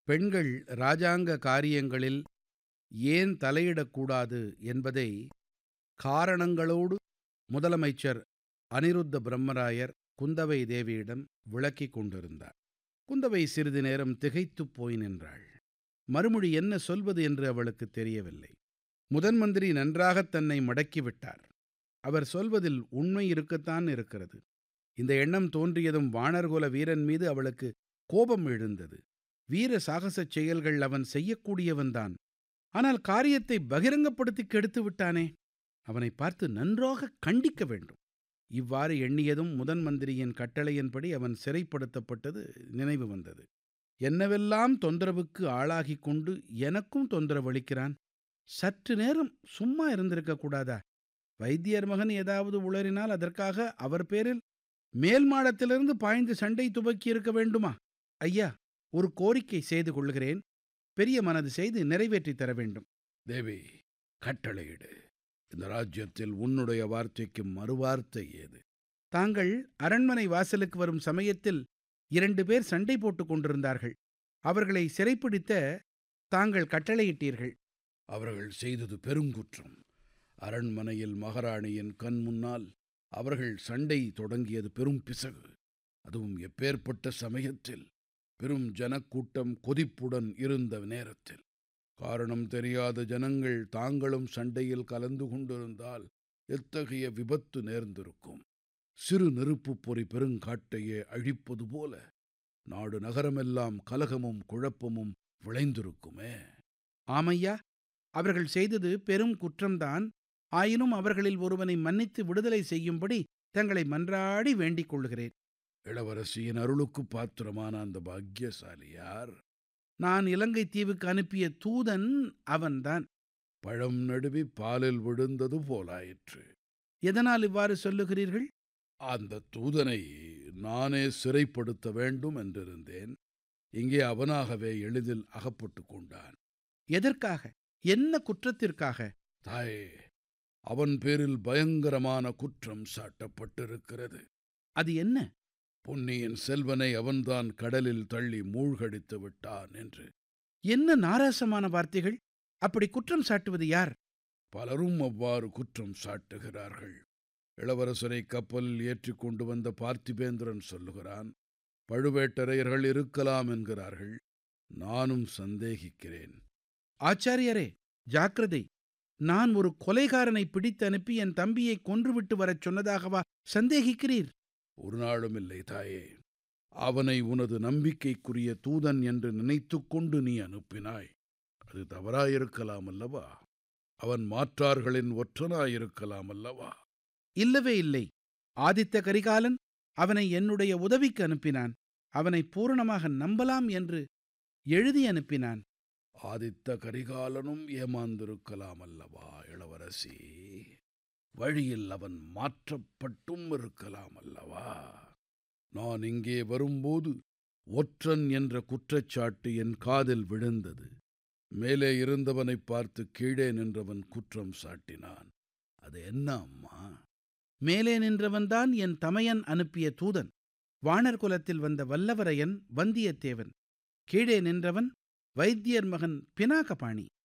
பெண்கள் இராஜாங்க காரியங்களில் ஏன் தலையிடக்கூடாது என்பதை காரணங்களோடு முதலமைச்சர் அனிருத்த பிரம்மராயர் குந்தவை தேவியிடம் விளக்கிக் கொண்டிருந்தார் குந்தவை சிறிது நேரம் திகைத்துப் போய் நின்றாள் மறுமொழி என்ன சொல்வது என்று அவளுக்கு தெரியவில்லை முதன் மந்திரி நன்றாகத் தன்னை மடக்கிவிட்டார் அவர் சொல்வதில் உண்மை இருக்கத்தான் இருக்கிறது இந்த எண்ணம் தோன்றியதும் வாணர்குல வீரன் மீது அவளுக்கு கோபம் எழுந்தது வீர சாகசச் செயல்கள் அவன் செய்யக்கூடியவன்தான் ஆனால் காரியத்தை பகிரங்கப்படுத்தி கெடுத்து விட்டானே அவனை பார்த்து நன்றாக கண்டிக்க வேண்டும் இவ்வாறு எண்ணியதும் முதன் மந்திரியின் கட்டளையின்படி அவன் சிறைப்படுத்தப்பட்டது நினைவு வந்தது என்னவெல்லாம் தொந்தரவுக்கு ஆளாகிக் கொண்டு எனக்கும் தொந்தரவளிக்கிறான் சற்று நேரம் சும்மா இருந்திருக்க கூடாதா வைத்தியர் மகன் ஏதாவது உளறினால் அதற்காக அவர் பேரில் மேல் மாடத்திலிருந்து பாய்ந்து சண்டை துவக்கி இருக்க வேண்டுமா ஐயா ஒரு கோரிக்கை செய்து கொள்கிறேன் பெரிய மனது செய்து நிறைவேற்றித் தர வேண்டும் தேவி கட்டளையிடு இந்த ராஜ்யத்தில் உன்னுடைய வார்த்தைக்கு மறுவார்த்தை ஏது தாங்கள் அரண்மனை வாசலுக்கு வரும் சமயத்தில் இரண்டு பேர் சண்டை போட்டுக் கொண்டிருந்தார்கள் அவர்களை சிறைப்பிடித்த தாங்கள் கட்டளையிட்டீர்கள் அவர்கள் செய்தது பெருங்குற்றம் அரண்மனையில் மகாராணியின் கண் முன்னால் அவர்கள் சண்டை தொடங்கியது பெரும் பிசகு அதுவும் எப்பேற்பட்ட சமயத்தில் பெரும் ஜனக்கூட்டம் கொதிப்புடன் இருந்த நேரத்தில் காரணம் தெரியாத ஜனங்கள் தாங்களும் சண்டையில் கலந்து கொண்டிருந்தால் எத்தகைய விபத்து நேர்ந்திருக்கும் சிறு நெருப்புப் பொறி பெருங்காட்டையே அழிப்பது போல நாடு நகரமெல்லாம் கலகமும் குழப்பமும் விளைந்திருக்குமே ஆமையா அவர்கள் செய்தது பெரும் குற்றம்தான் ஆயினும் அவர்களில் ஒருவனை மன்னித்து விடுதலை செய்யும்படி தங்களை மன்றாடி வேண்டிக் கொள்கிறேன் இளவரசியின் அருளுக்கு பாத்திரமான அந்த பாக்கியசாலி யார் நான் இலங்கை தீவுக்கு அனுப்பிய தூதன் அவன்தான் பழம் நடுவி பாலில் விழுந்தது போலாயிற்று எதனால் இவ்வாறு சொல்லுகிறீர்கள் அந்த தூதனை நானே சிறைப்படுத்த வேண்டும் என்றிருந்தேன் இங்கே அவனாகவே எளிதில் அகப்பட்டு கொண்டான் எதற்காக என்ன குற்றத்திற்காக தாயே அவன் பேரில் பயங்கரமான குற்றம் சாட்டப்பட்டிருக்கிறது அது என்ன பொன்னியின் செல்வனை அவன்தான் கடலில் தள்ளி மூழ்கடித்து விட்டான் என்று என்ன நாராசமான வார்த்தைகள் அப்படி குற்றம் சாட்டுவது யார் பலரும் அவ்வாறு குற்றம் சாட்டுகிறார்கள் இளவரசரை கப்பலில் ஏற்றிக் கொண்டு வந்த பார்த்திபேந்திரன் சொல்லுகிறான் பழுவேட்டரையர்கள் இருக்கலாம் என்கிறார்கள் நானும் சந்தேகிக்கிறேன் ஆச்சாரியரே ஜாக்கிரதை நான் ஒரு கொலைகாரனை பிடித்து அனுப்பி என் தம்பியை கொன்றுவிட்டு வரச் சொன்னதாகவா சந்தேகிக்கிறீர் ஒரு நாளும் இல்லை தாயே அவனை உனது நம்பிக்கைக்குரிய தூதன் என்று நினைத்துக் கொண்டு நீ அனுப்பினாய் அது தவறாயிருக்கலாம் அல்லவா அவன் மாற்றார்களின் ஒற்றனாயிருக்கலாம் அல்லவா இல்லவே இல்லை ஆதித்த கரிகாலன் அவனை என்னுடைய உதவிக்கு அனுப்பினான் அவனை பூரணமாக நம்பலாம் என்று எழுதி அனுப்பினான் ஆதித்த கரிகாலனும் ஏமாந்திருக்கலாம் அல்லவா இளவரசி வழியில் அவன் மாற்றப்பட்டும் இருக்கலாம் அல்லவா நான் இங்கே வரும்போது ஒற்றன் என்ற குற்றச்சாட்டு என் காதில் விழுந்தது மேலே இருந்தவனைப் பார்த்து கீழே நின்றவன் குற்றம் சாட்டினான் அது என்ன அம்மா மேலே நின்றவன்தான் என் தமையன் அனுப்பிய தூதன் வாணர் குலத்தில் வந்த வல்லவரையன் வந்தியத்தேவன் கீழே நின்றவன் வைத்தியர் மகன் பினாகபாணி